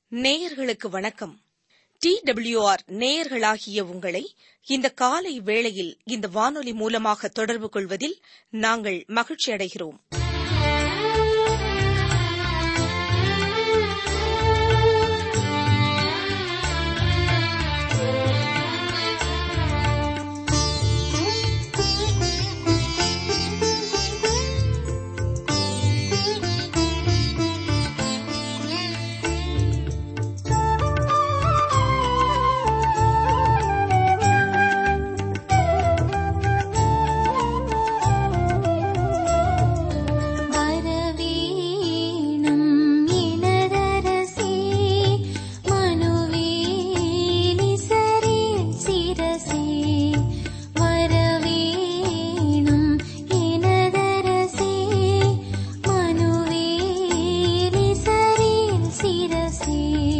நேயர்களுக்கு வணக்கம் D WR நேயர்களாகிய உங்களை இந்த காலை வேளையில் இந்த வானொலி மூலமாக தொடர்பு கொள்வதில் நாங்கள் மகிழ்ச்சி அடைகிறோம் வரவேணும் இளரரசி மனுவேலி சரே சிரசே வரவேணும் இளரரசி மனுவேலி சரே சிரசே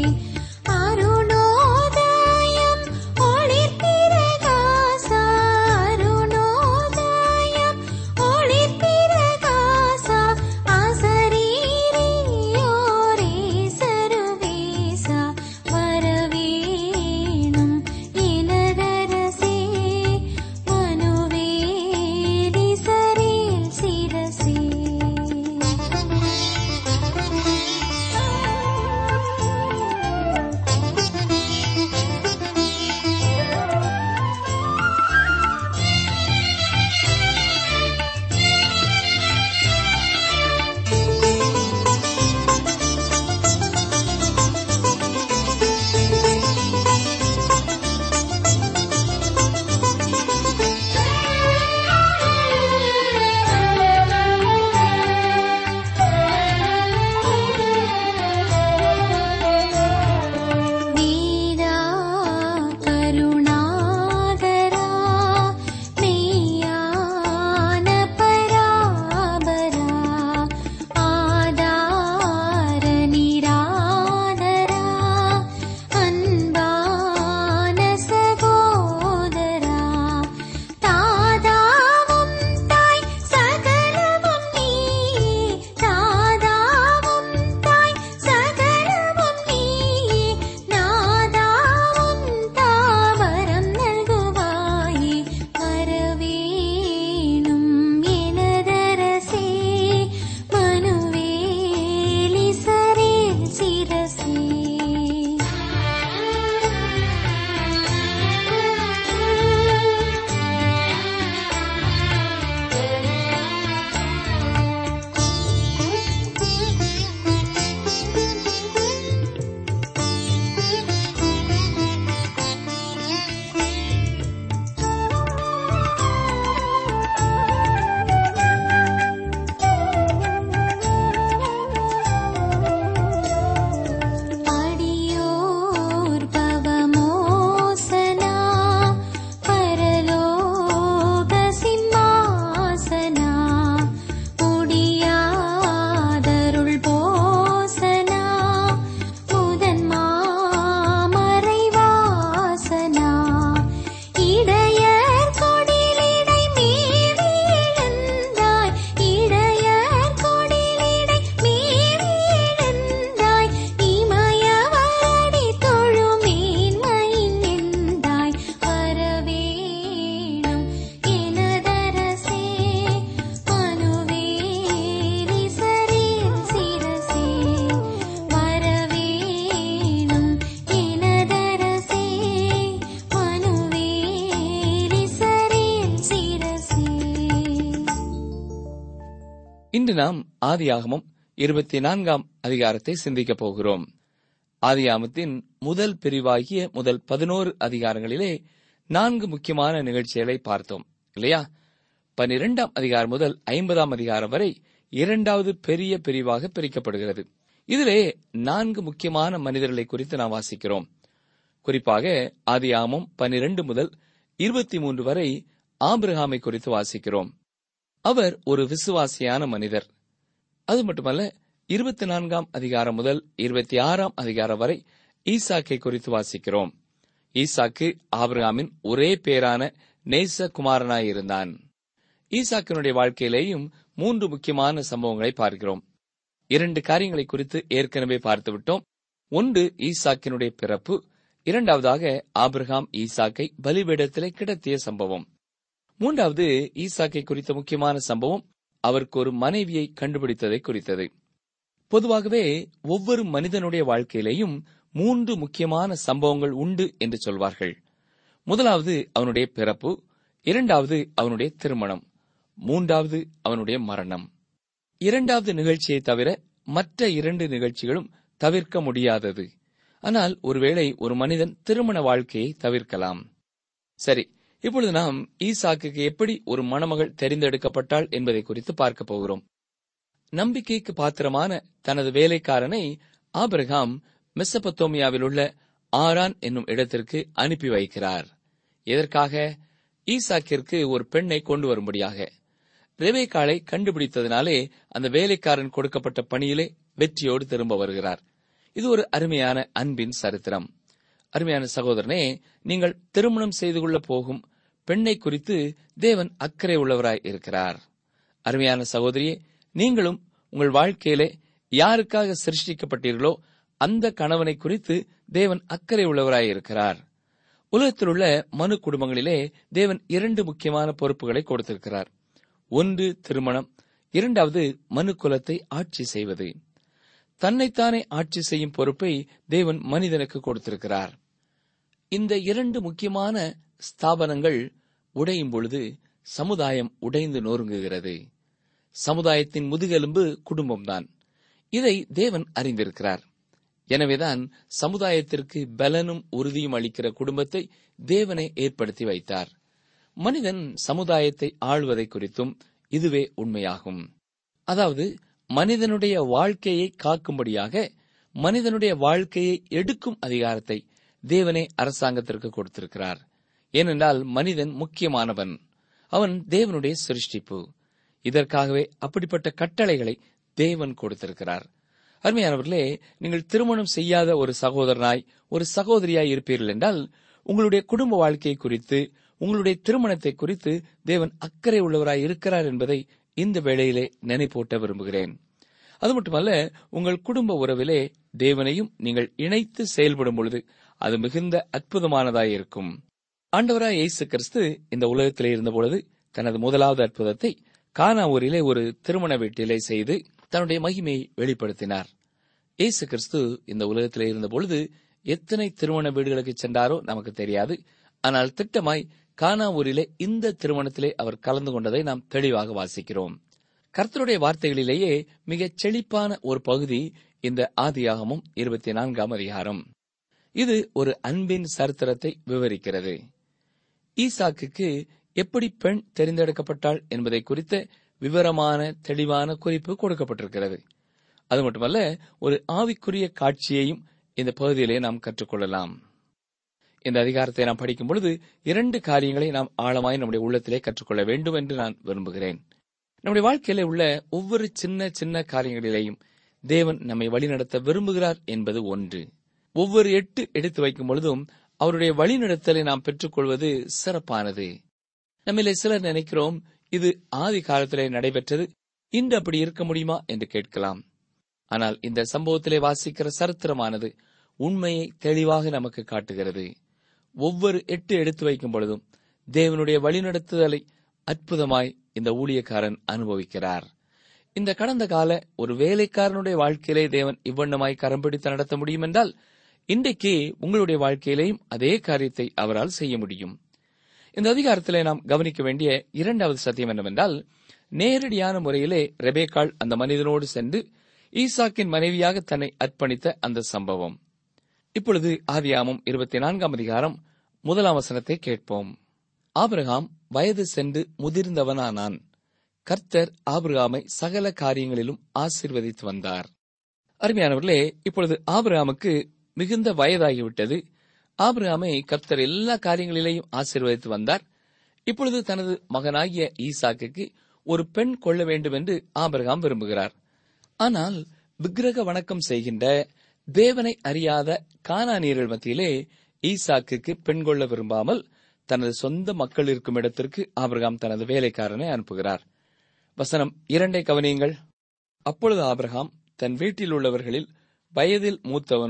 அருணோதயம் ஒளிப்பிரகாசா அருணோதயம் ஒளிப்பிரகாசா அசரீரியோரே சர்வேசா வரவேணும் இளரரசே மனுவேலி சரேல் சிரசே வீரா கருணாகரா மெய்யான பராபரா ஆதார நிராதரா அன்பான சகோதரா தாதாவும் தாய் சகலமும் நீ தாதாவும் தாய் சகலமும் நீ நாதாவும் தாவரம் நல்குவாயே வரவேணும் எனதரசே மனுவேலி சரேல் சிரசே அடியோர் பவமோசனா பரலோக சிம்மாசனா முடியாதருள் போசனா முதன் மாமறைவாசனா இடையர் கொடிலிடை மேவி எழுந்தாய் இடையர் கொடிலிடை மேவி எழுந்தாய் இமயவடி தொழுமேன் மைந்தாய் வரவேணும் எனதரசே மனுவேலி சரேல் சிரசே வரவேணும் எனதரசே மனுவேலி சரேல் சிரசே இன்று நாம் ஆதியாகமம் இருபத்தி நான்காம் அதிகாரத்தை சிந்திக்கப் போகிறோம் ஆதியாகமத்தின் முதல் பிரிவாகிய முதல் பதினோரு அதிகாரங்களிலே நான்கு முக்கியமான நிகழ்ச்சிகளை பார்த்தோம் இல்லையா பனிரெண்டாம் அதிகாரம் முதல் ஐம்பதாம் அதிகாரம் வரை இரண்டாவது பெரிய பிரிவாக பிரிக்கப்படுகிறது இதிலே நான்கு முக்கியமான மனிதர்களை குறித்து நாம் வாசிக்கிறோம் குறிப்பாக ஆதியாகமம் பனிரெண்டு முதல் இருபத்தி மூன்று வரை ஆபிரகாமை குறித்து வாசிக்கிறோம் அவர் ஒரு விசுவாசியான மனிதர் அது மட்டுமல்ல இருபத்தி நான்காம் அதிகாரம் முதல் இருபத்தி ஆறாம் அதிகாரம் வரை ஈசாக்கை குறித்து வாசிக்கிறோம் ஈசாக்கு ஆபிரகாமின் ஒரே பேரான நேச குமாரனாயிருந்தான் ஈசாக்கினுடைய வாழ்க்கையிலேயும் மூன்று முக்கியமான சம்பவங்களை பார்க்கிறோம் இரண்டு காரியங்களை குறித்து ஏற்கனவே பார்த்துவிட்டோம் ஒன்று ஈசாக்கினுடைய பிறப்பு இரண்டாவதாக ஆபிரகாம் ஈசாக்கை பலிபீடத்திலே கிடத்திய சம்பவம் மூன்றாவது ஈசாக்கை குறித்த முக்கியமான சம்பவம் அவருக்கு ஒரு மனைவியை கண்டுபிடித்ததை குறித்தது பொதுவாகவே ஒவ்வொரு மனிதனுடைய வாழ்க்கையிலேயும் மூன்று முக்கியமான சம்பவங்கள் உண்டு என்று சொல்வார்கள் முதலாவது அவனுடைய பிறப்பு இரண்டாவது அவனுடைய திருமணம் மூன்றாவது அவனுடைய மரணம் இரண்டாவது நிகழ்ச்சியை தவிர மற்ற இரண்டு நிகழ்ச்சிகளும் தவிர்க்க முடியாதது ஆனால் ஒருவேளை ஒரு மனிதன் திருமண வாழ்க்கையை தவிர்க்கலாம் சரி இப்பொழுது நாம் ஈசாக்குக்கு எப்படி ஒரு மணமகள் தெரிந்தெடுக்கப்பட்டாள் என்பதை குறித்து பார்க்க போகிறோம் நம்பிக்கைக்கு பாத்திரமான தனது வேலைக்காரனை ஆபிரகாம் மெசபத்தோமியாவில் உள்ள ஆரான் என்னும் இடத்திற்கு அனுப்பி வைக்கிறார் எதற்காக ஈசாக்கிற்கு ஒரு பெண்ணை கொண்டு வரும்படியாக ரெபேக்காளை கண்டுபிடித்ததினாலே அந்த வேலைக்காரன் கொடுக்கப்பட்ட பணியிலே வெற்றியோடு திரும்ப வருகிறார் இது ஒரு அருமையான அன்பின் சரித்திரம் அருமையான சகோதரனே நீங்கள் திருமணம் செய்து கொள்ள போகும் பெண்ணை குறித்து தேவன் அக்கறை உள்ளவராய் இருக்கிறார் அருமையான சகோதரியே நீங்களும் உங்கள் வாழ்க்கையிலே யாருக்காக சிருஷ்டிக்கப்பட்டீர்களோ அந்த கணவனை குறித்து தேவன் அக்கறை உள்ளவராய் இருக்கிறார் உலகத்தில் உள்ள மனு குடும்பங்களிலே தேவன் இரண்டு முக்கியமான பொறுப்புகளை கொடுத்திருக்கிறார் ஒன்று திருமணம் இரண்டாவது மனு குலத்தை ஆட்சி செய்வது தன்னைத்தானே ஆட்சி செய்யும் பொறுப்பை தேவன் மனிதனுக்கு கொடுத்திருக்கிறார் இந்த இரண்டு முக்கியமான ஸ்தாபனங்கள் உடையும் பொழுது சமுதாயம் உடைந்து நொறுங்குகிறது சமுதாயத்தின் முதுகெலும்பு குடும்பம்தான் இதை தேவன் அறிந்திருக்கிறார் எனவேதான் சமுதாயத்திற்கு பலனும் உறுதியும் அளிக்கிற குடும்பத்தை தேவனை ஏற்படுத்தி வைத்தார் மனிதன் சமுதாயத்தை ஆள்வதை குறித்தும் இதுவே உண்மையாகும் அதாவது மனிதனுடைய வாழ்க்கையை காக்கும்படியாக மனிதனுடைய வாழ்க்கையை எடுக்கும் அதிகாரத்தை தேவனே அரசாங்கத்திற்கு கொடுத்திருக்கிறார் ஏனென்றால் மனிதன் முக்கியமானவன் அவன் தேவனுடைய சிருஷ்டிப்பு இதற்காகவே அப்படிப்பட்ட கட்டளைகளை தேவன் கொடுத்திருக்கிறார் அருமையானவர்களே நீங்கள் திருமணம் செய்யாத ஒரு சகோதரனாய் ஒரு சகோதரியாய் இருப்பீர்கள் என்றால் உங்களுடைய குடும்ப வாழ்க்கை குறித்து உங்களுடைய திருமணத்தை குறித்து தேவன் அக்கறை உள்ளவராய் இருக்கிறார் என்பதை இந்த வேளையிலே நினைப்பூட்ட விரும்புகிறேன் அது மட்டுமல்ல உங்கள் குடும்ப உறவிலே தேவனையும் நீங்கள் இணைத்து செயல்படும் பொழுது அது மிகுந்த அற்புதமானதாய் இருக்கும் ஆண்டவராய் இயேசு கிறிஸ்து இந்த உலகத்திலே இருந்தபொழுது தனது முதலாவது அற்புதத்தை கானா ஊரிலே ஒரு திருமண வீட்டிலே செய்து தன்னுடைய மகிமையை வெளிப்படுத்தினார் இயேசு கிறிஸ்து இந்த உலகத்திலே இருந்தபொழுது எத்தனை திருமண வீடுகளுக்கு சென்றாரோ நமக்கு தெரியாது ஆனால் திட்டமாய் கானா ஊரிலே இந்த திருமணத்திலே அவர் கலந்து கொண்டதை நாம் தெளிவாக வாசிக்கிறோம் கர்த்தருடைய வார்த்தைகளிலேயே மிகச் செழிப்பான ஒரு பகுதி இந்த ஆதியாகமும் இருபத்தி நான்காம் அதிகாரம் இது ஒரு அன்பின் சரித்திரத்தை விவரிக்கிறது ஈசாக்குக்கு எப்படி பெண் தெரிந்தெடுக்கப்பட்டாள் என்பதை குறித்த விவரமான தெளிவான குறிப்பு கொடுக்கப்பட்டிருக்கிறது அது மட்டுமல்ல ஒரு ஆவிக்குரிய காட்சியையும் இந்த பகுதியிலே நாம் கற்றுக்கொள்ளலாம் இந்த அதிகாரத்தை நாம் படிக்கும் பொழுது இரண்டு காரியங்களை நாம் ஆழமாய் நம்முடைய உள்ளத்திலே கற்றுக்கொள்ள வேண்டும் என்று நான் விரும்புகிறேன் நம்முடைய வாழ்க்கையில உள்ள ஒவ்வொரு சின்ன சின்ன காரியங்களிலேயும் தேவன் நம்மை வழிநடத்த விரும்புகிறார் என்பது ஒன்று ஒவ்வொரு எட்டு எடுத்து வைக்கும் பொழுதும் அவருடைய வழிநடத்தலை நாம் பெற்றுக்கொள்வது சிறப்பானது நம்மிலே சிலர் நினைக்கிறோம் இது ஆதி காலத்திலே நடைபெற்றது இன்று அப்படி இருக்க முடியுமா என்று கேட்கலாம் ஆனால் இந்த சம்பவத்திலே வாசிக்கிற சரித்திரமானது உண்மையை தெளிவாக நமக்கு காட்டுகிறது ஒவ்வொரு எட்டு எடுத்து வைக்கும் பொழுதும் தேவனுடைய வழிநடத்துதலை அற்புதமாய் இந்த ஊழியக்காரன் அனுபவிக்கிறார் இந்த கடந்த கால ஒரு வேலைக்காரனுடைய வாழ்க்கையிலே தேவன் இவ்வண்ணமாய் கரம் பிடித்து நடத்த முடியும் என்றால் இன்றைக்கு உங்களுடைய வாழ்க்கையிலேயும் அதே காரியத்தை அவரால் செய்ய முடியும் இந்த அதிகாரத்திலே நாம் கவனிக்க வேண்டிய இரண்டாவது சத்தியம் என்னவென்றால் நேரடியான முறையிலே ரெபேக்காள் அந்த மனிதனோடு சென்று ஈசாக்கின் மனைவியாக தன்னை அர்ப்பணித்த அந்த சம்பவம் இப்பொழுது ஆதியாமம் இருபத்தி நான்காம் அதிகாரம் முதலாம் வசனத்தை கேட்போம் ஆபிரகாம் வயது சென்று முதிர்ந்தவனானான் கர்த்தர் ஆபிரகாமை சகல காரியங்களிலும் ஆசீர்வதித்து வந்தார் அருமையானவர்களே இப்பொழுது ஆபிரகாமுக்கு மிகுந்த வயதாகிவிட்டது ஆபிரகாமை கர்த்தர் எல்லா காரியங்களிலேயும் ஆசீர்வதித்து வந்தார் இப்பொழுது தனது மகனாகிய ஈசாக்குக்கு ஒரு பெண் கொள்ள வேண்டும் என்று ஆபிரகாம் விரும்புகிறார் ஆனால் விக்கிரக வணக்கம் செய்கின்ற தேவனை அறியாத கானானியர்கள் மத்தியிலே ஈசாக்குக்கு பெண் கொள்ள விரும்பாமல் தனது சொந்த மக்கள் இருக்கும் இடத்திற்கு ஆபிரகாம் தனது வேலைக்காரனை அனுப்புகிறார் வசனம் இரண்டை கவனியுங்கள் அப்பொழுது ஆபிரகாம் தன் வீட்டில் உள்ளவர்களில் வயதில் மூத்தவனும்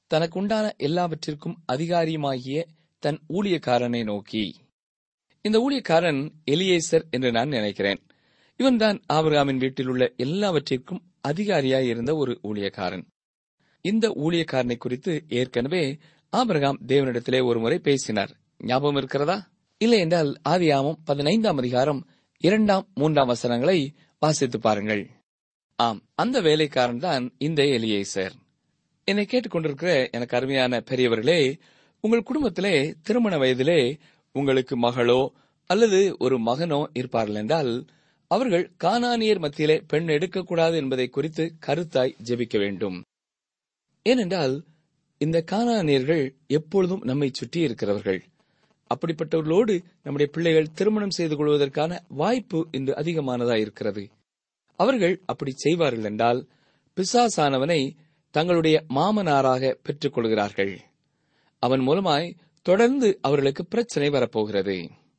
தனக்குண்டான எல்லாவற்றிற்கும் அதிகாரியுமாகிய தன் ஊழியக்காரனை நோக்கி இந்த ஊழியக்காரன் எலியேசர் என்று நான் நினைக்கிறேன் இவன்தான் ஆபிரகாமின் வீட்டில் உள்ள எல்லாவற்றிற்கும் அதிகாரியாய் இருந்த ஒரு ஊழியக்காரன் இந்த ஊழியக்காரனை குறித்து ஏற்கனவே ஆபிரகாம் தேவனிடத்திலே ஒருமுறை பேசினார் ஞாபகம் இருக்கிறதா இல்லை என்றால் ஆதியாமம் பதினைந்தாம் அதிகாரம் இரண்டாம் மூன்றாம் வசனங்களை வாசித்து பாருங்கள் ஆம் அந்த வேலைக்காரன் தான் இந்த எலியேசர் என்னை கேட்டுக்கொண்டிருக்கிற எனக்கு அருமையான பெரியவர்களே உங்கள் குடும்பத்திலே திருமண வயதிலே உங்களுக்கு மகளோ அல்லது ஒரு மகனோ இருப்பார்கள் என்றால் அவர்கள் கானானியர் மத்தியிலே பெண் எடுக்கக்கூடாது என்பதை குறித்து கருத்தாய் ஜெபிக்க வேண்டும் ஏனென்றால் இந்த கானானியர்கள் எப்பொழுதும் நம்மை சுற்றி இருக்கிறவர்கள் அப்படிப்பட்டவர்களோடு நம்முடைய பிள்ளைகள் திருமணம் செய்து கொள்வதற்கான வாய்ப்பு இன்று அதிகமானதா இருக்கிறது அவர்கள் அப்படி செய்வார்கள் என்றால் பிசாசானவனை தங்களுடைய மாமனாராக பெற்றுக் கொள்கிறார்கள் அவன் மூலமாய் தொடர்ந்து அவர்களுக்கு பிரச்சனை வரப்போகிறது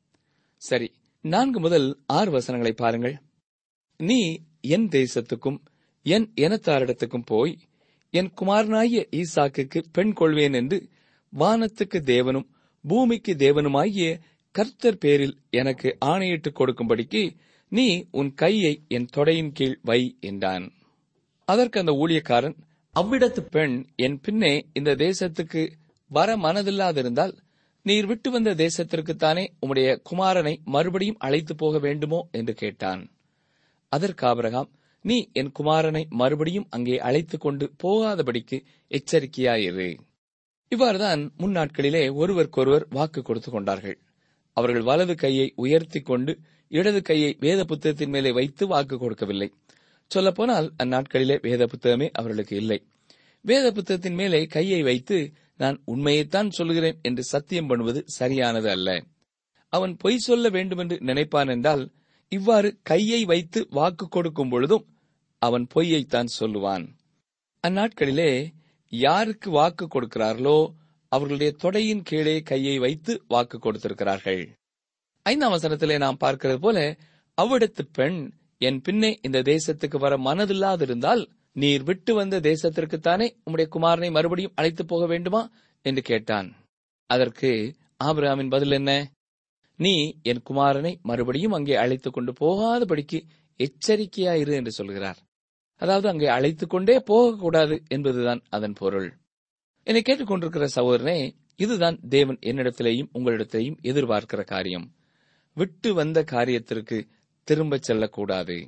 சரி நான்கு முதல் ஆறு வசனங்களை பாருங்கள் நீ என் தேசத்துக்கும் என் இனத்தாரிடத்துக்கும் போய் என் குமாரனாகிய ஈசாக்குக்கு பெண் கொள்வேன் என்று வானத்துக்கு தேவனும் பூமிக்கு தேவனுமாகிய கர்த்தர் பேரில் எனக்கு ஆணையிட்டு கொடுக்கும்படிக்கு நீ உன் கையை என் தொடையின் கீழ் வை என்றான் அதற்கு அந்த ஊழியக்காரன் அவ்விடத்து பெண் என் பின்னே இந்த தேசத்துக்கு வர மனதில்லாதிருந்தால் நீர் விட்டு வந்த தேசத்திற்குத்தானே உம்முடைய குமாரனை மறுபடியும் அழைத்து போக வேண்டுமோ என்று கேட்டான் அதற்கு ஆபிரகாம் நீ என் குமாரனை மறுபடியும் அங்கே அழைத்துக் கொண்டு போகாதபடிக்கு எச்சரிக்கையாயிரு இவ்வாறுதான் முன்னாட்களிலே ஒருவருக்கொருவர் வாக்கு கொடுத்து கொண்டார்கள் அவர்கள் வலது கையை உயர்த்தி கொண்டு இடது கையை வேத புத்தகத்தின் மேலே வைத்து வாக்கு கொடுக்கவில்லை சொல்லப்போனால் அந்நாட்களிலே வேத புத்தகமே அவர்களுக்கு இல்லை வேத புத்தகத்தின் மேலே கையை வைத்து நான் உண்மையைத்தான் சொல்கிறேன் என்று சத்தியம் பண்ணுவது சரியானது அல்ல அவன் பொய் சொல்ல வேண்டுமென்று நினைப்பான் என்றால் இவ்வாறு கையை வைத்து வாக்கு கொடுக்கும் பொழுதும் அவன் பொய்யைத்தான் சொல்லுவான் அந்நாட்களிலே யாருக்கு வாக்கு கொடுக்கிறார்களோ அவர்களுடைய தொடையின் கீழே கையை வைத்து வாக்கு கொடுத்திருக்கிறார்கள் ஐந்தாம் வசனத்திலே நாம் பார்க்கிறது போல அவ்விடத்து பெண் என் பின்னே இந்த தேசத்துக்கு வர மனதில்லாதிருந்தால் நீர் விட்டு வந்த தேசத்திற்குத்தானே உம்முடைய குமாரனை மறுபடியும் அழைத்து போக வேண்டுமா என்று கேட்டான் அதற்கு ஆபிரகாமின் பதில் என்ன நீ என் குமாரனை மறுபடியும் அங்கே அழைத்துக் கொண்டு போகாதபடிக்கு எச்சரிக்கையாயிரு என்று சொல்கிறார் அதாவது அங்கே அழைத்துக் கொண்டே போகக்கூடாது என்பதுதான் அதன் பொருள் என்னை கேட்டுக்கொண்டிருக்கிற சகோதரனே இதுதான் தேவன் என்னிடத்திலேயும் உங்களிடத்திலேயும் எதிர்பார்க்கிற காரியம் விட்டு வந்த காரியத்திற்கு திரும்பச் செல்லக்கூடாது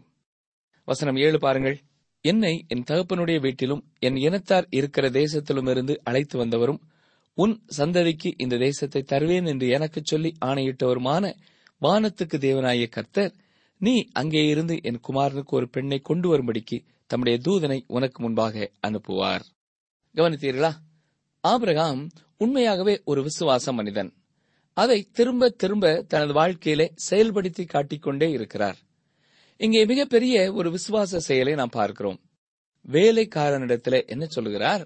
வசனம் ஏழு பாருங்கள் என்னை என் தகப்பனுடைய வீட்டிலும் என் இனத்தார் இருக்கிற தேசத்திலுமிருந்து அழைத்து வந்தவரும் உன் சந்ததிக்கு இந்த தேசத்தை தருவேன் என்று எனக்குச் சொல்லி ஆணையிட்டவருமான வானத்துக்கு தேவனாகிய கர்த்தர் நீ அங்கே இருந்து என் குமாரனுக்கு ஒரு பெண்ணை கொண்டு வரும்படிக்கு தம்முடைய தூதனை உனக்கு முன்பாக அனுப்புவார் கவனித்தீர்களா ஆபிரகாம் உண்மையாகவே ஒரு விசுவாச மனிதன் அதை திரும்ப திரும்ப தனது வாழ்க்கையிலே செயல்படுத்தி காட்டிக்கொண்டே இருக்கிறார் இங்கே மிகப்பெரிய ஒரு விசுவாச செயலை நாம் பார்க்கிறோம் வேலைக்காரனிடத்திலே என்ன சொல்லுகிறார்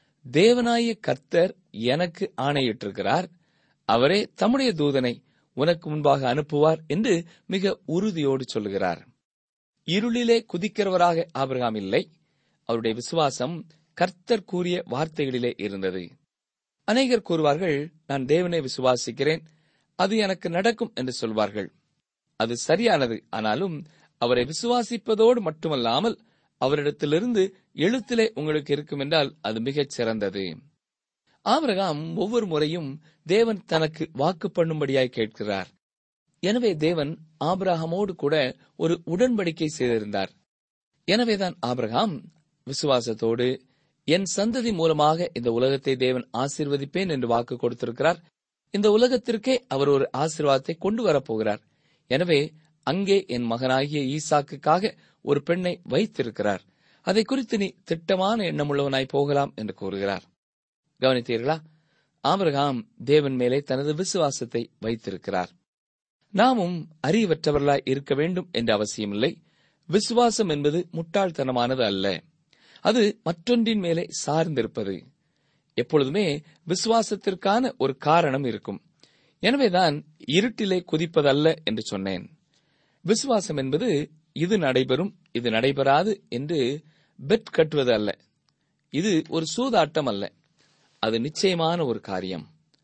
தேவனாய கர்த்தர் எனக்கு ஆணையிட்டிருக்கிறார் அவரே தம்முடைய தூதனை உனக்கு முன்பாக அனுப்புவார் என்று மிக உறுதியோடு சொல்லுகிறார் இருளிலே குதிக்கிறவராக ஆபிரகாம் இல்லை அவருடைய விசுவாசம் கர்த்தர் கூறிய வார்த்தைகளிலே இருந்தது அநேகர் கூறுவார்கள் நான் தேவனை விசுவாசிக்கிறேன் அது எனக்கு நடக்கும் என்று சொல்வார்கள் அது சரியானது ஆனாலும் அவரை விசுவாசிப்பதோடு மட்டுமல்லாமல் அவரிடத்திலிருந்து எழுத்திலே உங்களுக்கு இருக்கும் என்றால் அது மிகச் சிறந்தது ஆபிரகாம் ஒவ்வொரு முறையும் தேவன் தனக்கு வாக்கு பண்ணும்படியாய் கேட்கிறார் எனவே தேவன் ஆபிரகாமோடு கூட ஒரு உடன்படிக்கை செய்திருந்தார் எனவேதான் ஆபிரகாம் விசுவாசத்தோடு என் சந்ததி மூலமாக இந்த உலகத்தை தேவன் ஆசீர்வதிப்பேன் என்று வாக்கு கொடுத்திருக்கிறார் இந்த உலகத்திற்கே அவர் ஒரு ஆசீர்வாதத்தை கொண்டு வரப்போகிறார் எனவே அங்கே என் மகனாகிய ஈசாக்குக்காக ஒரு பெண்ணை வைத்திருக்கிறார் அதை குறித்து நீ திட்டமான எண்ணமுள்ளவனாய் போகலாம் என்று கூறுகிறார் கவனித்தீர்களா ஆபிரகாம் தேவன் மேலே தனது விசுவாசத்தை வைத்திருக்கிறார் நாமும் அறிவற்றவர்களாய் இருக்க வேண்டும் என்ற அவசியமில்லை விசுவாசம் என்பது முட்டாள்தனமானது அல்ல அது மற்றொன்றின் மேலே சார்ந்திருப்பது எப்பொழுதுமே விசுவாசத்திற்கான ஒரு காரணம் இருக்கும் எனவேதான் இருட்டிலே குதிப்பதல்ல என்று சொன்னேன் விசுவாசம் என்பது இது நடைபெறும் இது நடைபெறாது என்று பெட் கட்டுவது அல்ல இது ஒரு சூதாட்டம் அல்ல அது நிச்சயமான ஒரு காரியம்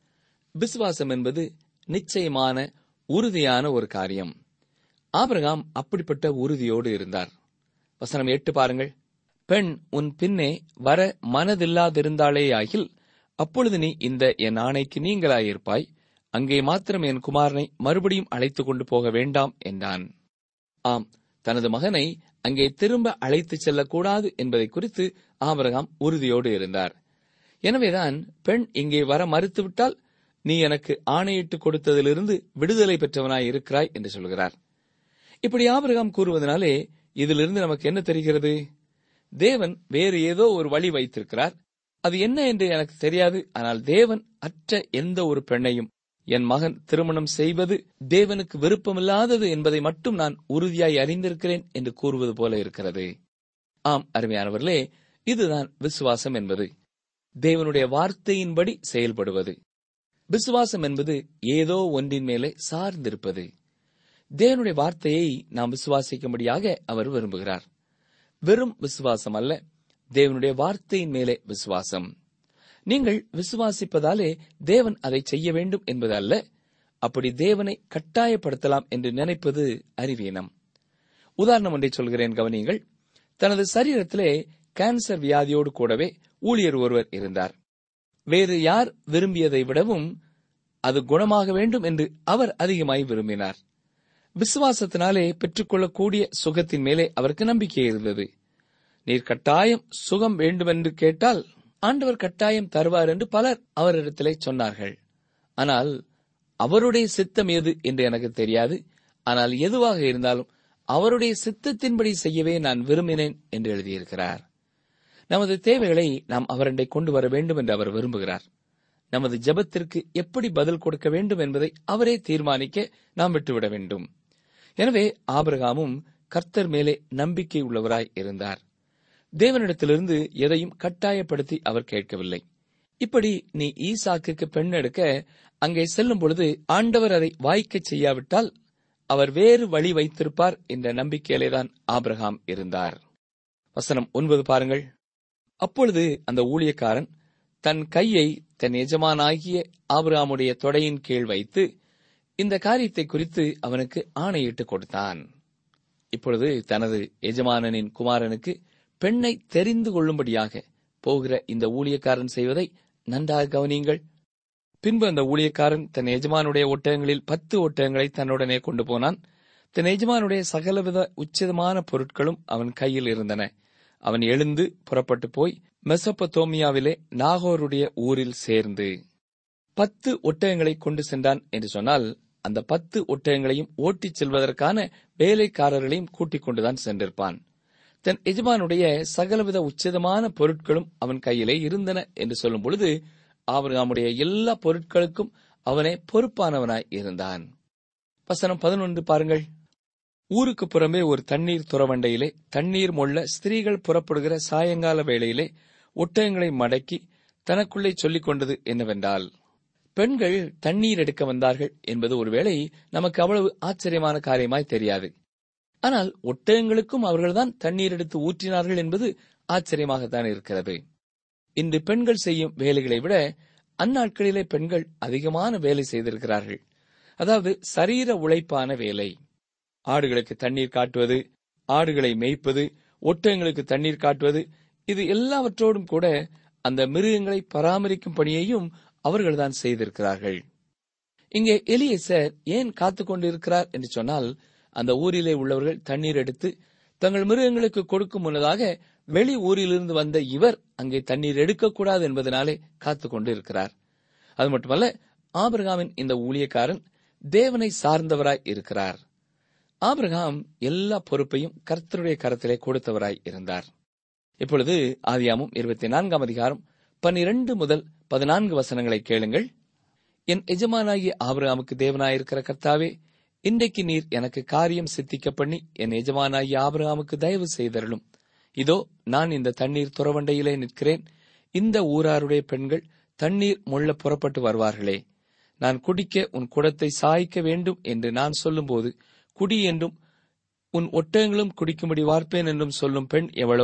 விசுவாசம் என்பது நிச்சயமான உறுதியான ஒரு காரியம் ஆபிரகாம் அப்படிப்பட்ட உறுதியோடு இருந்தார் வசனம் எட்டு பாருங்கள் பெண் உன் பின்னே வர மனதில்லாதிருந்தாளேயாகில் அப்பொழுது நீ இந்த என் ஆணைக்கு நீங்களாயிருப்பாய் அங்கே மாத்திரம் என் குமாரனை மறுபடியும் அழைத்துக் கொண்டு போக வேண்டாம் என்றான் ஆம் தனது மகனை அங்கே திரும்ப அழைத்துச் செல்லக்கூடாது என்பதை குறித்து ஆபிரகாம் உறுதியோடு இருந்தார் எனவேதான் பெண் இங்கே வர மறுத்துவிட்டால் நீ எனக்கு ஆணையிட்டு கொடுத்ததிலிருந்து விடுதலை பெற்றவனாய் இருக்கிறாய் என்று சொல்கிறார் இப்படி ஆபிரகாம் கூறுவதனாலே இதிலிருந்து நமக்கு என்ன தெரிகிறது தேவன் வேறு ஏதோ ஒரு வழி வைத்திருக்கிறார் அது என்ன என்று எனக்கு தெரியாது ஆனால் தேவன் அற்ற எந்த ஒரு பெண்ணையும் என் மகன் திருமணம் செய்வது தேவனுக்கு விருப்பமில்லாதது என்பதை மட்டும் நான் உறுதியாய் அறிந்திருக்கிறேன் என்று கூறுவது போல இருக்கிறது ஆம் அருமையானவர்களே இதுதான் விசுவாசம் என்பது தேவனுடைய வார்த்தையின்படி செயல்படுவது விசுவாசம் என்பது ஏதோ ஒன்றின் மேலே சார்ந்திருப்பது தேவனுடைய வார்த்தையை நாம் விசுவாசிக்கும்படியாக அவர் விரும்புகிறார் வெறும் விசுவாசம் அல்ல தேவனுடைய வார்த்தையின் மேலே விசுவாசம் நீங்கள் விசுவாசிப்பதாலே தேவன் அதை செய்ய வேண்டும் என்பது அல்ல அப்படி தேவனை கட்டாயப்படுத்தலாம் என்று நினைப்பது அறிவீனம் உதாரணம் ஒன்றை சொல்கிறேன் கவனியுங்கள் தனது சரீரத்திலே கேன்சர் வியாதியோடு கூடவே ஊழியர் ஒருவர் இருந்தார் வேறு யார் விரும்பியதை விடவும் அது குணமாக வேண்டும் என்று அவர் அதிகமாய் விரும்பினார் விசுவாசத்தினாலே பெற்றுக்கொள்ளக்கூடிய சுகத்தின் மேலே அவருக்கு நம்பிக்கை இருந்தது நீர் கட்டாயம் சுகம் வேண்டுமென்று கேட்டால் ஆண்டவர் கட்டாயம் தருவார் என்று பலர் அவரிடத்திலே சொன்னார்கள் ஆனால் அவருடைய சித்தம் எது என்று எனக்கு தெரியாது ஆனால் எதுவாக இருந்தாலும் அவருடைய சித்தத்தின்படி செய்யவே நான் விரும்பினேன் என்று எழுதியிருக்கிறார் நமது தேவைகளை நாம் அவரண்டை கொண்டு வர வேண்டும் என்று அவர் விரும்புகிறார் நமது ஜெபத்திற்கு எப்படி பதில் கொடுக்க வேண்டும் என்பதை அவரே தீர்மானிக்க நாம் விட்டுவிட வேண்டும் எனவே ஆபிரகாமும் கர்த்தர் மேலே நம்பிக்கை உள்ளவராய் இருந்தார் தேவனிடத்திலிருந்து எதையும் கட்டாயப்படுத்தி அவர் கேட்கவில்லை இப்படி நீ ஈசாக்குக்கு பெண் எடுக்க அங்கே செல்லும் பொழுது ஆண்டவர் அதை வாய்க்கச் செய்யாவிட்டால் அவர் வேறு வழி வைத்திருப்பார் என்ற நம்பிக்கையிலேதான் ஆபிரகாம் இருந்தார் வசனம் ஒன்பது பாருங்கள் அப்பொழுது அந்த ஊழியக்காரன் தன் கையை தன் எஜமானாகிய ஆபிரகாமுடைய தொடையின் கீழ் வைத்து இந்த காரியத்தை குறித்து அவனுக்கு ஆணையிட்டு கொடுத்தான் இப்பொழுது தனது எஜமானனின் குமாரனுக்கு பெண்ணை தெரிந்து கொள்ளும்படியாக போகிற இந்த ஊழியக்காரன் செய்வதை நன்றாக கவனியுங்கள் பின்பு அந்த ஊழியக்காரன் தன் எஜமானுடைய ஒட்டகங்களில் பத்து ஒட்டகங்களை தன்னுடனே கொண்டு போனான் தன் எஜமானுடைய சகலவித உச்சிதமான பொருட்களும் அவன் கையில் இருந்தன அவன் எழுந்து புறப்பட்டு போய் மெசப்பத்தோமியாவிலே நாகோருடைய ஊரில் சேர்ந்து பத்து ஒட்டகங்களை கொண்டு சென்றான் என்று சொன்னால் அந்த பத்து ஒட்டகங்களையும் ஓட்டிச் செல்வதற்கான வேலைக்காரர்களையும் கூட்டிக் கொண்டுதான் சென்றிருப்பான் தன் எஜமானுடைய சகலவித உச்சிதமான பொருட்களும் அவன் கையிலே இருந்தன என்று சொல்லும் பொழுது ஆபிரகாமுடைய எல்லா பொருட்களுக்கும் அவனே பொறுப்பானவனாய் இருந்தான் வசனம் பதினொன்று பாருங்கள் ஊருக்கு புறம்பே ஒரு தண்ணீர் துறவண்டையிலே தண்ணீர் மொள்ள ஸ்திரீகள் புறப்படுகிற சாயங்கால வேளையிலே ஒட்டகங்களை மடக்கி தனக்குள்ளே சொல்லிக் கொண்டது என்னவென்றால் பெண்கள் தண்ணீர் எடுக்க வந்தார்கள் என்பது ஒருவேளை நமக்கு அவ்வளவு ஆச்சரியமான காரியமாய் தெரியாது ஆனால் ஒட்டகங்களுக்கும் அவர்கள்தான் தண்ணீர் எடுத்து ஊற்றினார்கள் என்பது ஆச்சரியமாகத்தான் இருக்கிறது இன்று பெண்கள் செய்யும் வேலைகளை விட அந்நாட்களிலே பெண்கள் அதிகமான வேலை செய்திருக்கிறார்கள் அதாவது சரீர உழைப்பான வேலை ஆடுகளுக்கு தண்ணீர் காட்டுவது ஆடுகளை மேய்ப்பது ஒட்டகங்களுக்கு தண்ணீர் காட்டுவது இது எல்லாவற்றோடும் கூட அந்த மிருகங்களை பராமரிக்கும் பணியையும் அவர்கள்தான் செய்திருக்கிறார்கள் இங்கே எலியேசர் ஏன் காத்துக் கொண்டிருக்கிறார் என்று சொன்னால் அந்த ஊரிலே உள்ளவர்கள் தண்ணீர் எடுத்து தங்கள் மிருகங்களுக்கு கொடுக்கும் முன்னதாக வெளி ஊரிலிருந்து வந்த இவர் அங்கே தண்ணீர் எடுக்கக்கூடாது என்பதனாலே காத்துக் கொண்டு இருக்கிறார் அது மட்டுமல்ல ஆபிரகாமின் இந்த ஊழியக்காரன் தேவனை சார்ந்தவராய் இருக்கிறார் ஆபிரகாம் எல்லா பொறுப்பையும் கர்த்தருடைய கரத்திலே கொடுத்தவராய் இருந்தார் இப்பொழுது ஆதியாமும் இருபத்தி நான்காம் அதிகாரம் பன்னிரண்டு முதல் பதினான்கு வசனங்களை கேளுங்கள் என் எஜமானாகிய ஆபிரகாமுக்கு தேவனாயிருக்கிற கர்த்தாவே இன்றைக்கு நீர் எனக்கு காரியம் சித்திக்க பண்ணி என் எஜமானாகிய ஆபிரகாமுக்கு தயவு செய்தருளும் இதோ நான் இந்த தண்ணீர் துறவண்டையிலே நிற்கிறேன் இந்த ஊராருடைய பெண்கள் தண்ணீர் முள்ள புறப்பட்டு வருவார்களே நான் குடிக்க உன் குடத்தை சாய்க்க வேண்டும் என்று நான் சொல்லும்போது குடி என்றும் உன் ஒட்டகங்களும் குடிக்கும்படி வார்ப்பேன் என்றும் சொல்லும் பெண் எவளோ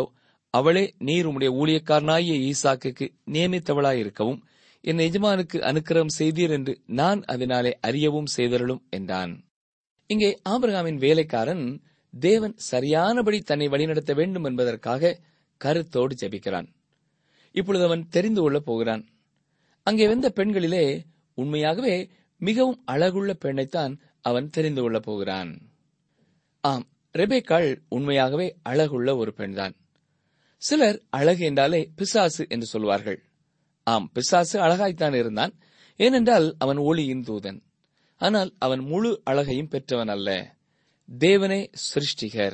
அவளே நீர் உம்முடைய ஊழியக்காரனாகிய ஈசாக்குக்கு நியமித்தவளாயிருக்கவும் என் எஜமானுக்கு அனுக்கிரகம் செய்தீர் என்று நான் அதனாலே அறியவும் செய்தருளும் என்றான் இங்கே ஆபிரகாமின் வேலைக்காரன் தேவன் சரியானபடி தன்னை வழிநடத்த வேண்டும் என்பதற்காக கருத்தோடு ஜெபிக்கிறான் இப்பொழுது அவன் தெரிந்து கொள்ளப் போகிறான் அங்கே வந்த பெண்களிலே உண்மையாகவே மிகவும் அழகுள்ள பெண்ணைத்தான் அவன் தெரிந்து கொள்ளப் போகிறான் ஆம் ரெபேக்காள் உண்மையாகவே அழகுள்ள ஒரு பெண்தான் சிலர் அழகு என்றாலே பிசாசு என்று சொல்வார்கள் ஆம் பிசாசு அழகாய்த்தான் இருந்தான் ஏனென்றால் அவன் ஒளியின் தூதன் ஆனால் அவன் முழு அழகையும் பெற்றவன் அல்ல தேவனே சிருஷ்டிகர்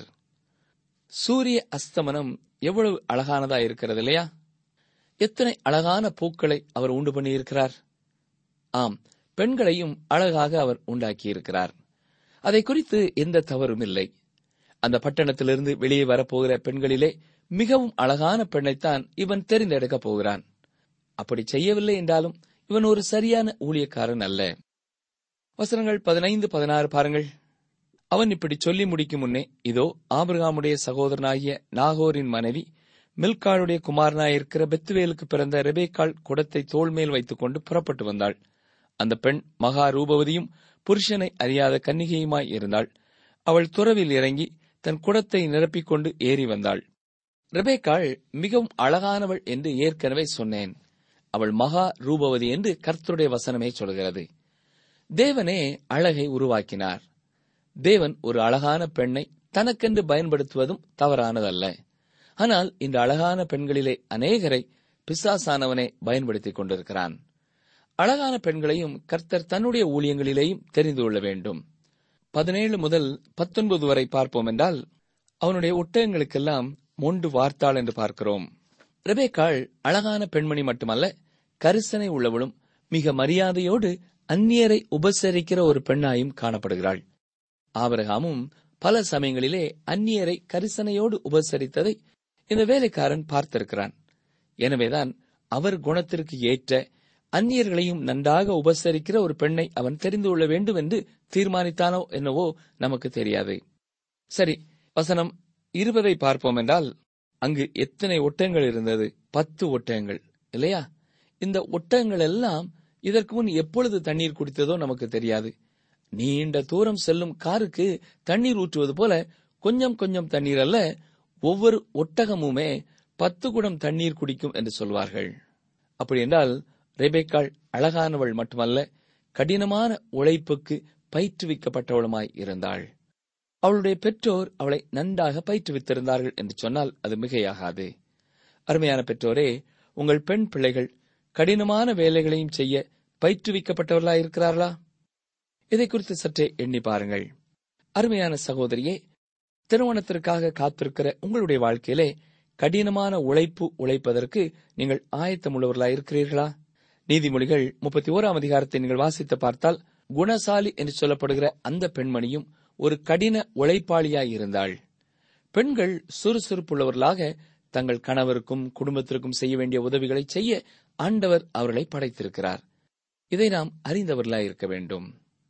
சூரிய அஸ்தமனம் எவ்வளவு அழகானதா இருக்கிறது இல்லையா எத்தனை அழகான பூக்களை அவர் உண்டு பண்ணியிருக்கிறார் ஆம் பெண்களையும் அழகாக அவர் உண்டாக்கியிருக்கிறார் அதை குறித்து எந்த தவறும் இல்லை அந்த பட்டணத்திலிருந்து வெளியே வரப்போகிற பெண்களிலே மிகவும் அழகான பெண்ணைத்தான் இவன் தெரிந்தெடுக்கப் போகிறான் அப்படி செய்யவில்லை என்றாலும் இவன் ஒரு சரியான ஊழியக்காரன் அல்ல வசனங்கள் பதினைந்து பதினாறு பாருங்கள் அவன் இப்படி சொல்லி முடிக்கும் முன்னே இதோ ஆபிரகாமுடைய சகோதரனாகிய நாகோரின் மனைவி மில்காளுடைய குமாரனாயிருக்கிற பெத்துவேலுக்கு பிறந்த ரெபேக்காள் குடத்தை தோள் மேல் வைத்துக் கொண்டு புறப்பட்டு வந்தாள் அந்த பெண் மகா ரூபவதியும் புருஷனை அறியாத கன்னிகையுமாய் இருந்தாள் அவள் துறவில் இறங்கி தன் குடத்தை நிரப்பிக் கொண்டு ஏறி வந்தாள் ரெபேக்காள் மிகவும் அழகானவள் என்று ஏற்கனவே சொன்னேன் அவள் மகா ரூபவதி என்று கர்த்தருடைய வசனமே சொல்கிறது தேவனே அழகை உருவாக்கினார் தேவன் ஒரு அழகான பெண்ணை தனக்கென்று பயன்படுத்துவதும் தவறானதல்ல ஆனால் இந்த அழகான பெண்களிலே அநேகரை பிசாசானவனே பயன்படுத்திக் கொண்டிருக்கிறான் அழகான பெண்களையும் கர்த்தர் தன்னுடைய ஊழியங்களிலேயும் தெரிந்து கொள்ள வேண்டும் பதினேழு முதல் பத்தொன்பது வரை பார்ப்போம் என்றால் அவனுடைய ஒட்டகங்களுக்கெல்லாம் மொண்டு வார்த்தாள் என்று பார்க்கிறோம் ரெபேக்காள் அழகான பெண்மணி மட்டுமல்ல கரிசனை உள்ளவளும் மிக மரியாதையோடு அந்நியரை உபசரிக்கிற ஒரு பெண்ணாயும் காணப்படுகிறாள் ஆபரகாமும் பல சமயங்களிலே அந்நியரை கரிசனையோடு உபசரித்ததை இந்த வேலைக்காரன் பார்த்திருக்கிறான் எனவேதான் அவர் குணத்திற்கு ஏற்ற அந்நியர்களையும் நன்றாக உபசரிக்கிற ஒரு பெண்ணை அவன் தெரிந்து கொள்ள வேண்டும் என்று தீர்மானித்தானோ என்னவோ நமக்கு தெரியாது சரி வசனம் இருபதை பார்ப்போம் என்றால் அங்கு எத்தனை ஒட்டகங்கள் இருந்தது பத்து ஒட்டகங்கள் இல்லையா இந்த ஒட்டகங்கள் எல்லாம் இதற்கு முன் எப்பொழுது தண்ணீர் குடித்ததோ நமக்கு தெரியாது நீண்ட தூரம் செல்லும் காருக்கு தண்ணீர் ஊற்றுவது போல கொஞ்சம் கொஞ்சம் தண்ணீர் அல்ல ஒவ்வொரு ஒட்டகமுமே பத்து குடம் தண்ணீர் குடிக்கும் என்று சொல்வார்கள் அப்படி என்றால் ரெபேக்காள் அழகானவள் மட்டுமல்ல கடினமான உழைப்புக்கு பயிற்றுவிக்கப்பட்டவளுமாய் இருந்தாள் அவளுடைய பெற்றோர் அவளை நன்றாக பயிற்றுவித்திருந்தார்கள் என்று சொன்னால் அது மிகையாகாது அருமையான பெற்றோரே உங்கள் பெண் பிள்ளைகள் கடினமான வேலைகளையும் செய்ய பயிற்றுவிக்கப்பட்டவர்களா இருக்கிறார்களா இதை குறித்து சற்றே எண்ணி பாருங்கள் அருமையான சகோதரியே திருமணத்திற்காக காத்திருக்கிற உங்களுடைய வாழ்க்கையிலே கடினமான உழைப்பு உழைப்பதற்கு நீங்கள் ஆயத்தமுள்ளவர்களா இருக்கிறீர்களா நீதிமொழிகள் முப்பத்தி ஓராம் அதிகாரத்தை நீங்கள் வாசித்து பார்த்தால் குணசாலி என்று சொல்லப்படுகிற அந்த பெண்மணியும் ஒரு கடின உழைப்பாளியாய் இருந்தாள் பெண்கள் சுறுசுறுப்புள்ளவர்களாக தங்கள் கணவருக்கும் குடும்பத்திற்கும் செய்ய வேண்டிய உதவிகளை செய்ய ஆண்டவர் அவர்களை படைத்திருக்கிறார் இதை நாம் அறிந்தவர்களாய் இருக்க வேண்டும்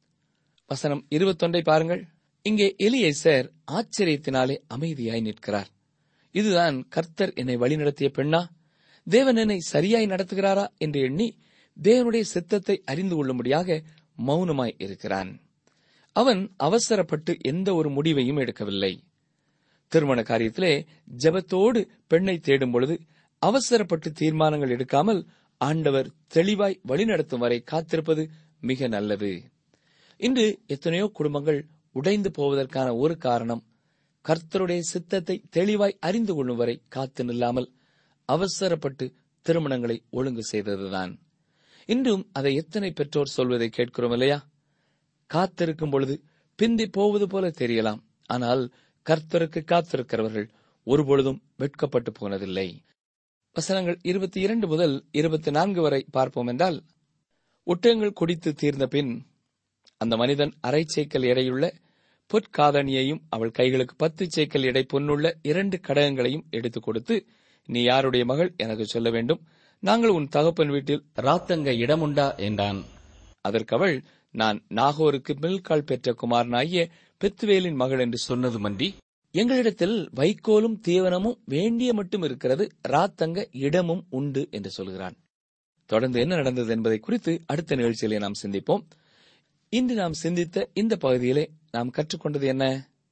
வசனம் இருபத்தொன்றை பாருங்கள் இங்கே எலியேசர் ஆச்சரியத்தினாலே அமைதியாய் நிற்கிறார் இதுதான் கர்த்தர் என்னை வழிநடத்திய பெண்ணா தேவன் என்னை சரியாய் நடத்துகிறாரா என்று எண்ணி தேவனுடைய சித்தத்தை அறிந்து கொள்ளும்படியாக மௌனமாய் இருக்கிறான் அவன் அவசரப்பட்டு எந்த ஒரு முடிவையும் எடுக்கவில்லை திருமண காரியத்திலே ஜெபத்தோடு பெண்ணை தேடும் பொழுது அவசரப்பட்டு தீர்மானங்கள் எடுக்காமல் ஆண்டவர் தெளிவாய் வழிநடத்தும் வரை காத்திருப்பது மிக நல்லது இன்று எத்தனையோ குடும்பங்கள் உடைந்து போவதற்கான ஒரு காரணம் கர்த்தருடைய சித்தத்தை தெளிவாய் அறிந்து கொள்ளும் வரை காத்து நில்லாமல் அவசரப்பட்டு திருமணங்களை ஒழுங்கு செய்ததுதான் இன்றும் அதை எத்தனை பெற்றோர் சொல்வதை கேட்கிறோம் இல்லையா காத்திருக்கும் பொழுது பிந்தி போவது போல தெரியலாம் ஆனால் கர்த்தருக்கு காத்திருக்கிறவர்கள் ஒருபொழுதும் வெட்கப்பட்டு போனதில்லை வசனங்கள் இருபத்தி இரண்டு முதல் இருபத்தி நான்கு வரை பார்ப்போம் என்றால் ஒட்டகங்கள் குடித்து தீர்ந்த பின் அந்த மனிதன் அரை சேக்கல் எடையுள்ள பொற்காதணியையும் அவள் கைகளுக்கு பத்து சேக்கல் எடை பொன்னுள்ள இரண்டு கடகங்களையும் எடுத்துக் கொடுத்து நீ யாருடைய மகள் எனக்கு சொல்ல வேண்டும் நாங்கள் உன் தகப்பன் வீட்டில் ராத்தங்க இடமுண்டா என்றான் அதற்கு அவள் நான் நாகோருக்கு மில்கால் பெற்ற குமாரனாகிய பெத்துவேலின் மகள் என்று சொன்னதுமன்றி எங்களிடத்தில் வைக்கோலும் தீவனமும் வேண்டிய மட்டும் இருக்கிறது ராத்தங்க இடமும் உண்டு என்று சொல்கிறான் தொடர்ந்து என்ன நடந்தது என்பதை குறித்து அடுத்த நிகழ்ச்சியிலே நாம் சிந்திப்போம் இன்று நாம் சிந்தித்த இந்த பகுதியிலே நாம் கற்றுக்கொண்டது என்ன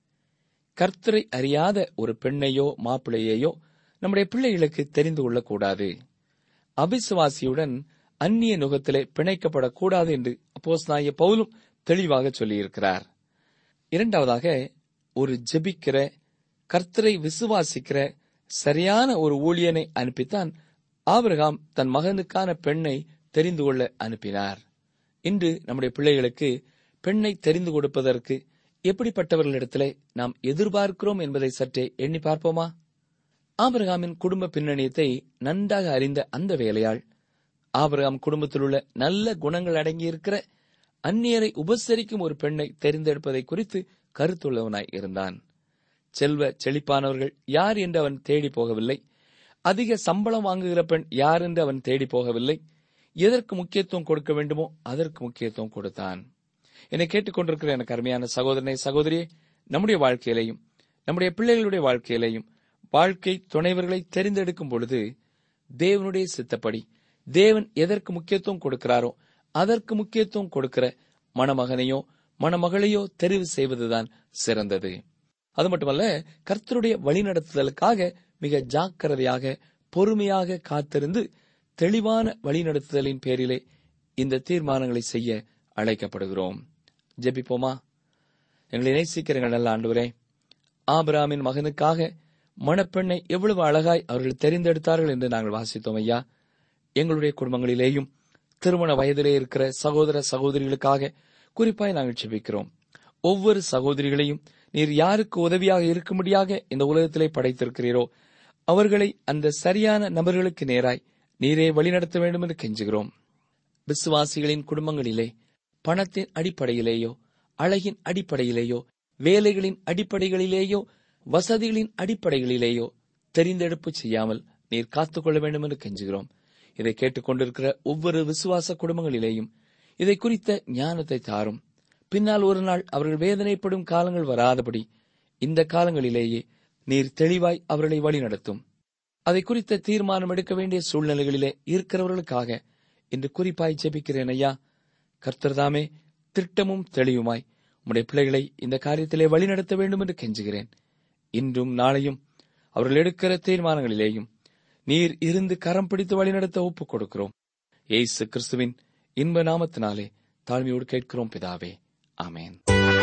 கர்த்தரை அறியாத ஒரு பெண்ணையோ மாப்பிள்ளையையோ நம்முடைய பிள்ளைகளுக்கு தெரிந்து கொள்ளக்கூடாது அபிசுவாசியுடன் அந்நிய நுகத்திலே பிணைக்கப்படக்கூடாது என்று அப்போஸ்தலனாகிய பவுலும் தெளிவாக சொல்லியிருக்கிறார் இரண்டாவதாக ஒரு ஜெபிக்கிற கர்த்தரை விசுவாசிக்கிற சரியான ஒரு ஊழியனை அனுப்பித்தான் ஆபிரகாம் தன் மகனுக்கான பெண்ணை தெரிந்து கொள்ள அனுப்பினார் இன்று நம்முடைய பிள்ளைகளுக்கு பெண்ணை தெரிந்து கொடுப்பதற்கு எப்படிப்பட்டவர்களிடத்திலே நாம் எதிர்பார்க்கிறோம் என்பதை சற்றே எண்ணி பார்ப்போமா ஆபிரகாமின் குடும்ப பின்னணியத்தை நன்றாக அறிந்த அந்த வேலையாள் ஆபிரகாம் குடும்பத்தில் உள்ள நல்ல குணங்கள் அடங்கியிருக்கிற அந்நியரை உபசரிக்கும் ஒரு பெண்ணை தெரிந்தெடுப்பதை குறித்து கருத்துள்ளவனாய் இருந்தான் செல்வ செழிப்பானவர்கள் யார் என்று அவன் தேடி போகவில்லை அதிக சம்பளம் வாங்குகிற பெண் யார் என்று அவன் தேடி போகவில்லை எதற்கு முக்கியத்துவம் கொடுக்க வேண்டுமோ அதற்கு முக்கியத்துவம் கொடுத்தான் என்னை கேட்டுக்கொண்டிருக்கிற எனக்கு அருமையான சகோதரனை சகோதரியே நம்முடைய வாழ்க்கையிலையும் நம்முடைய பிள்ளைகளுடைய வாழ்க்கையிலையும் வாழ்க்கை துணைவர்களை தெரிந்தெடுக்கும் பொழுது தேவனுடைய சித்தப்படி தேவன் எதற்கு முக்கியத்துவம் கொடுக்கிறாரோ அதற்கு முக்கியத்துவம் கொடுக்கிற மணமகனையோ மணமகளையோ தெரிவு செய்வதுதான் சிறந்தது அது மட்டுமல்ல கர்த்தருடைய வழிநடத்துதலுக்காக மிக ஜாக்கிரதையாக பொறுமையாக காத்திருந்து தெளிவான வழிநடத்துதலின் பேரிலே இந்த தீர்மானங்களை செய்ய அழைக்கப்படுகிறோம் ஜெபிப்போமா எங்களை நேசிக்கிறங்கள் நல்ல ஆண்டவரே ஆபிராமின் மகனுக்காக மணப்பெண்ணை எவ்வளவு அழகாய் அவர்கள் தெரிந்தெடுத்தார்கள் என்று நாங்கள் வாசித்தோம் ஐயா எங்களுடைய குடும்பங்களிலேயும் திருமண வயதிலே இருக்கிற சகோதர சகோதரிகளுக்காக குறிப்பாய் நாங்கள் ஜெபிக்கிறோம் ஒவ்வொரு சகோதரிகளையும் நீர் யாருக்கு உதவியாக இருக்கும்படியாக இந்த உலகத்திலே படைத்திருக்கிறீரோ அவர்களை அந்த சரியான நபர்களுக்கு நேராய் நீரே வழிநடத்த வேண்டும் என்று கெஞ்சுகிறோம் விசுவாசிகளின் குடும்பங்களிலே பணத்தின் அடிப்படையிலேயோ அழகின் அடிப்படையிலேயோ வேலைகளின் அடிப்படைகளிலேயோ வசதிகளின் அடிப்படைகளிலேயோ தெரிந்தெடுப்பு செய்யாமல் நீர் காத்துக்கொள்ள வேண்டும் என்று கெஞ்சுகிறோம் இதை கேட்டுக்கொண்டிருக்கிற ஒவ்வொரு விசுவாச குடும்பங்களிலேயும் இதை குறித்த ஞானத்தை தாரும் பின்னால் ஒரு நாள் அவர்கள் வேதனைப்படும் காலங்கள் வராதபடி இந்த காலங்களிலேயே நீர் தெளிவாய் அவர்களை வழிநடத்தும் அதை குறித்த தீர்மானம் எடுக்க வேண்டிய சூழ்நிலைகளிலே இருக்கிறவர்களுக்காக இன்று குறிப்பாய் ஜெபிக்கிறேன் ஐயா கர்த்தர்தாமே திட்டமும் தெளிவுமாய் உம்முடைய பிள்ளைகளை இந்த காரியத்திலே வழிநடத்த வேண்டும் என்று கெஞ்சுகிறேன் இன்றும் நாளையும் அவர்கள் எடுக்கிற தீர்மானங்களிலேயும் நீர் இருந்து கரம் பிடித்து வழிநடத்த ஒப்புக் கொடுக்கிறோம் ஏசு கிறிஸ்துவின் இன்ப நாமத்தினாலே தாழ்மையோடு கேட்கிறோம் பிதாவே ஆமேன்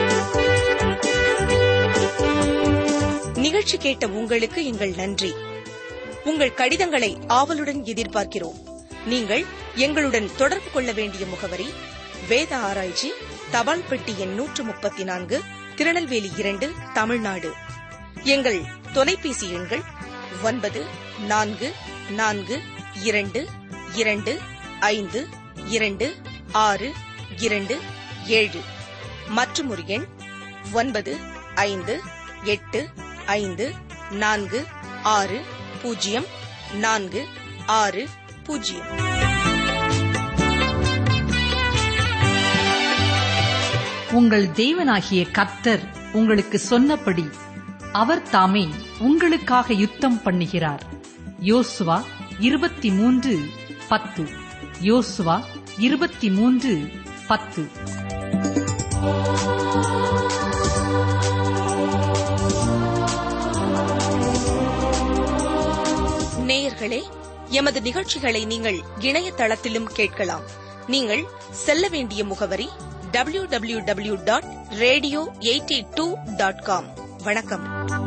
நிகழ்ச்சி கேட்ட உங்களுக்கு எங்கள் நன்றி உங்கள் கடிதங்களை ஆவலுடன் எதிர்பார்க்கிறோம் நீங்கள் எங்களுடன் தொடர்பு கொள்ள வேண்டிய முகவரி வேத ஆராய்ச்சி தபால் பெட்டி எண் நூற்று முப்பத்தி நான்கு திருநெல்வேலி இரண்டு தமிழ்நாடு எங்கள் தொலைபேசி எண்கள் ஒன்பது நான்கு நான்கு இரண்டு இரண்டு ஐந்து இரண்டு ஆறு இரண்டு ஏழு மற்றும் ஒரு எண் ஒன்பது ஐந்து எட்டு ஐந்து நான்கு ஆறு பூஜ்ஜியம் நான்கு ஆறு பூஜ்ஜியம் உங்கள் தேவனாகிய கர்த்தர் உங்களுக்கு சொன்னபடி அவர் தாமே உங்களுக்காக யுத்தம் பண்ணுகிறார் யோசுவா இருபத்தி மூன்று பத்து யோசுவா இருபத்தி மூன்று பத்து நேயர்களே எமது நிகழ்ச்சிகளை நீங்கள் இணையதளத்திலும் கேட்கலாம் நீங்கள் செல்ல வேண்டிய முகவரி W W W dot radio eighty two dot com வணக்கம்